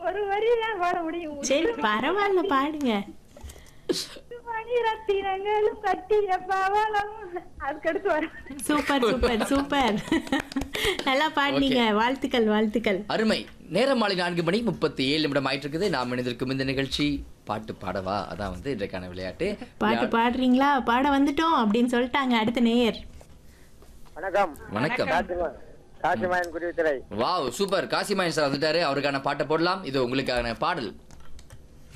ஒரு வரி தான் பாட முடியும் சரி பரவாயில்ல பாடுங்க மணி ரத்தினங்களும் கட்டிய பவளம் அதுக்கடுத்து வர சூப்பர் சூப்பர் சூப்பர் நல்லா பாடுனீங்க வாழ்த்துக்கள் வாழ்த்துக்கள் அருமை நேரம் மாலை நான்கு மணி முப்பத்தி ஏழு நிமிடம் ஆயிட்டு இருக்குது நாம் இணைந்திருக்கும் இந்த நிகழ்ச்சி பாட்டு பாடவா அதான் வந்து இன்றைக்கான விளையாட்டு பாட்டு பாடுறீங்களா பாட வந்துட்டோம் அப்படின்னு சொல்லிட்டாங்க அடுத்த நேயர் வணக்கம் வணக்கம் Kasimayan Kuruvithurai wow super Kasimayan sir வந்துட்டாரு அவருக்கான பாட்டை போடலாம் இது உங்களுக்கான பாடல்